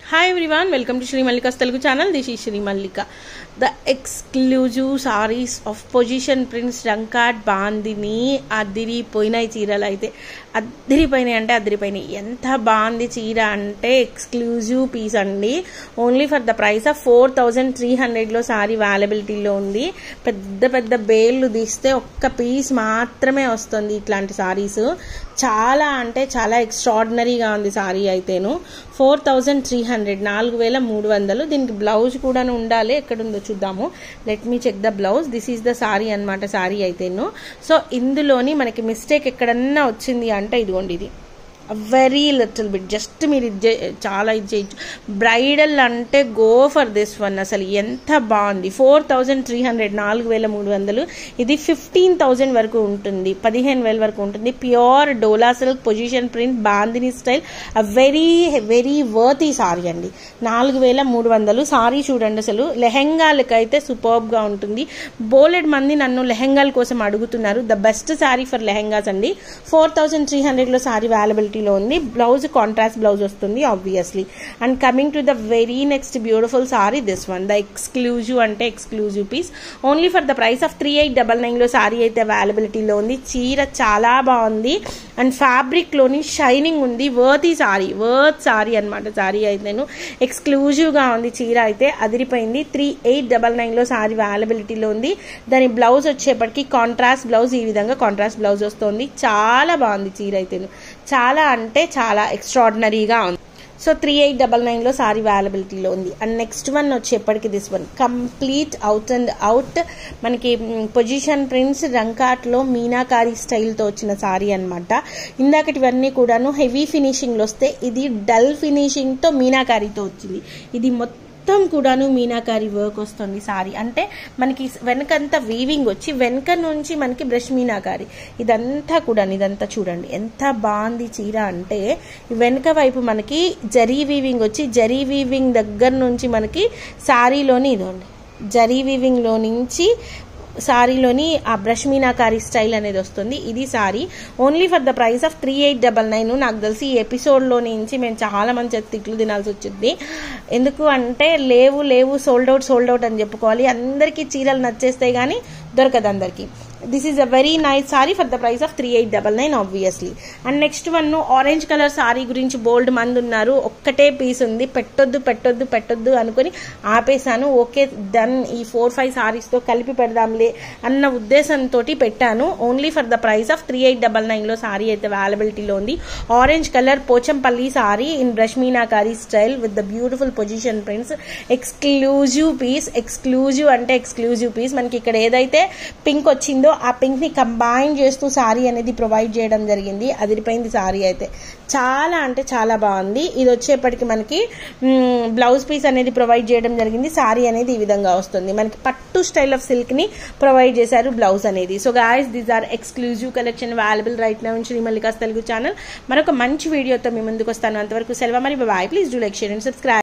hi everyone welcome to Sri Mallika's Telugu channel this is Sri Mallika the exclusive saris of position prints Rangkat bandhani అదిరిపోయినాయి చీరలు అయితే అదిరిపోయినాయి అంటే అదిరిపోయినాయి ఎంత బాగుంది చీర అంటే ఎక్స్క్లూజివ్ పీస్ అండి only for the price of four thousand three హండ్రెడ్లో సారీ అవైలబిలిటీలో ఉంది పెద్ద పెద్ద బేళ్ళు తీస్తే ఒక్క పీస్ మాత్రమే వస్తుంది ఇట్లాంటి సారీస్ చాలా అంటే చాలా ఎక్స్ట్రాడినరీగా ఉంది సారీ అయితేను ఫోర్ థౌజండ్ త్రీ హండ్రెడ్ నాలుగు వేల మూడు వందలు దీనికి బ్లౌజ్ కూడా ఉండాలి ఎక్కడుందో చూద్దాము let me check the blouse this is the sari అనమాట సారీ అయితేను సో ఇందులోని మనకి మిస్టేక్ ఎక్కడన్నా వచ్చింది అంటే ఇదిగోండి ఇది వెరీ లిటిల్ బిట్ జస్ట్ మీరు ఇది చే- చాలా ఇది చేయొచ్చు బ్రైడల్ అంటే గో ఫర్ దిస్ వన్ అసలు ఎంత బాగుంది ఫోర్ థౌజండ్ త్రీ హండ్రెడ్ నాలుగు వేల మూడు వందలు ఇది ఫిఫ్టీన్ థౌజండ్ వరకు ఉంటుంది పదిహేను వేల వరకు ఉంటుంది pure Dola silk position print bandhani style very very worthy sari అండి నాలుగు వేల మూడు వందలు సారీ చూడండి అసలు లెహెంగాలకి అయితే సూపర్బ్గా ఉంటుంది బోలెడ్ మంది నన్ను లెహెంగాల కోసం అడుగుతున్నారు the best sari for lehengas అండి ఫోర్ థౌజండ్ త్రీ హండ్రెడ్లో సారీ అవైలబిలిటీలో ఉంది బ్లౌజ్ కాంట్రాస్ట్ బ్లౌజ్ వస్తుంది obviously and coming to the very next beautiful sari this one the exclusive అంటే exclusive piece only for the price of three eight double నైన్లో సారీ అయితే అవైలబిలిటీలో ఉంది చీర చాలా బాగుంది అండ్ ఫ్యాబ్రిక్లోని షైనింగ్ ఉంది వర్తీ సారీ వర్త్ సారీ అనమాట సారీ అయితేను ఎక్స్క్లూజివ్గా ఉంది చీర అయితే అదిరిపోయింది త్రీ ఎయిట్ డబల్ నైన్లో సారీ అవైలబిలిటీలో ఉంది దాని బ్లౌజ్ వచ్చేప్పటికి కాంట్రాస్ట్ బ్లౌజ్ ఈ విధంగా కాంట్రాస్ట్ బ్లౌజ్ వస్తుంది చాలా బాగుంది చీర అయితేను చాలా అంటే చాలా ఎక్స్ట్రాడినరీగా ఉంది సో త్రీ ఎయిట్ డబల్ నైన్లో సారీ అవైలబిలిటీలో ఉంది అండ్ నెక్స్ట్ వన్ వచ్చేప్పటికి this one complete out and out మనకి పొజిషన్ ప్రింట్స్ రంకాట్లో మీనాకారి స్టైల్తో వచ్చిన సారీ అనమాట ఇందాకటివన్నీ కూడాను హెవీ ఫినిషింగ్లో వస్తే ఇది డల్ ఫినిషింగ్తో మీనాకారితో వచ్చింది ఇది మొత్తం మొత్తం కూడాను మీనాకారి వర్క్ వస్తుంది సారీ అంటే మనకి వెనకంతా వీవింగ్ వచ్చి వెనక నుంచి మనకి బ్రష్ మీనాకారి ఇదంతా కూడా ఇదంతా చూడండి ఎంత బాగుంది చీర అంటే ఈ వెనక వైపు మనకి జరీ వీవింగ్ వచ్చి జరీ వీవింగ్ దగ్గర నుంచి మనకి సారీలోని ఇదండి జరీ వీవింగ్లో నుంచి సారీలోని ఆ బ్రష్ మీనాకారి స్టైల్ అనేది వస్తుంది ఇది sari only for the price of three eight double nine నాకు తెలిసి ఈ ఎపిసోడ్లో నుంచి మేము చాలా మంది చేత తిట్లు తినాల్సి వచ్చింది ఎందుకు అంటే లేవు లేవు సోల్డ్ అవుట్ సోల్డ్ అవుట్ అని చెప్పుకోవాలి అందరికీ చీరలు నచ్చేస్తాయి కానీ దొరకదు అందరికీ this is a very nice sari for the price of three eight double nine obviously and next one orange colour sari గురించి బోల్డ్ మంది ఉన్నారు ఒక్కటే పీస్ ఉంది పెట్టొద్దు పెట్టొద్దు పెట్టొద్దు అనుకుని ఆపేసాను ఓకే డన్ ఈ ఫోర్ ఫైవ్ సారీస్తో కలిపి పెడదాంలే అన్న ఉద్దేశంతో పెట్టాను only for the price of three eight double నైన్లో సారీ అయితే అవైలబిలిటీలో ఉంది orange colour Pochampally sari in brush Meenakari style with the beautiful position prints exclusive piece exclusive అంటే ఎక్స్క్లూజివ్ పీస్ మనకి ఇక్కడ ఏదైతే పింక్ వచ్చిందో ఆ పింక్ ని కంబైన్ చేస్తూ సారీ అనేది ప్రొవైడ్ చేయడం జరిగింది అదిరిపోయింది సారీ అయితే చాలా అంటే చాలా బాగుంది ఇది వచ్చేప్పటికి మనకి బ్లౌజ్ పీస్ అనేది ప్రొవైడ్ చేయడం జరిగింది సారీ అనేది ఈ విధంగా వస్తుంది మనకి పట్టు స్టైల్ ఆఫ్ సిల్క్ ని ప్రొవైడ్ చేశారు బ్లౌజ్ అనేది so guys these are exclusive collection available right now Sri Mallika's Telugu channel మరొక మంచి వీడియోతో మీ ముందుకు వస్తాను అంతవరకు సెలవు మరి bye please do like share and subscribe